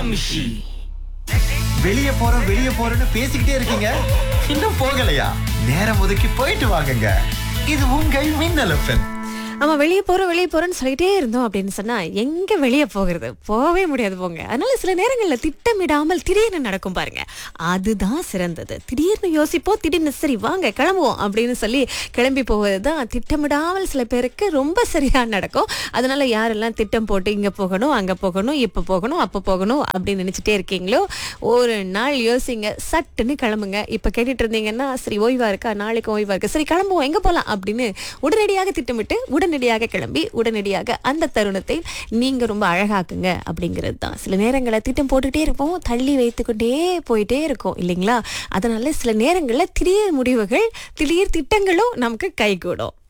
நிமிஷி வெளிய போறோம் வெளிய போறோம்னு பேசிக்கிட்டே இருக்கீங்க இன்னும் போகலையா நேரம் ஒதுக்கி போயிட்டு வாங்குங்க இது உங்கள் மின்னல் எஃப்எம் ஆமா வெளியே போறோம் வெளியே போறோம்னு சொல்லிட்டே இருந்தோம் அப்படின்னு சொன்னா எங்க வெளியே போகிறது போகவே முடியாது போங்க அதனால சில நேரங்கள்ல திட்டமிடாமல் திடீர்னு நடக்கும் பாருங்க அதுதான் சிறந்தது திடீர்னு யோசிப்போம் திடீர்னு சரி வாங்க கிளம்புவோம் அப்படின்னு சொல்லி கிளம்பி போவது தான் திட்டமிடாமல் சில பேருக்கு ரொம்ப சரியா நடக்கும் அதனால யாரெல்லாம் திட்டம் போட்டு இங்க போகணும் அங்க போகணும் இப்ப போகணும் அப்ப போகணும் அப்படின்னு நினைச்சிட்டே இருக்கீங்களோ ஒரு நாள் யோசிங்க சட்டுன்னு கிளம்புங்க இப்ப கேட்டுட்டு இருந்தீங்கன்னா சரி ஓய்வா இருக்கா நாளைக்கு ஓய்வா இருக்கு சரி கிளம்புவோம் எங்க போலாம் அப்படின்னு உடனடியாக திட்டமிட்டு உடனடியாக கிளம்பி உடனடியாக அந்த தருணத்தை நீங்க ரொம்ப அழகாக்குங்க அப்படிங்கிறது தான் சில நேரங்களை திட்டம் போட்டுக்கிட்டே இருப்போம் தள்ளி வைத்துக்கொண்டே போயிட்டே இருக்கோம் இல்லைங்களா அதனால சில நேரங்களில் திடீர் முடிவுகள் திடீர் திட்டங்களும் நமக்கு கைகூடும்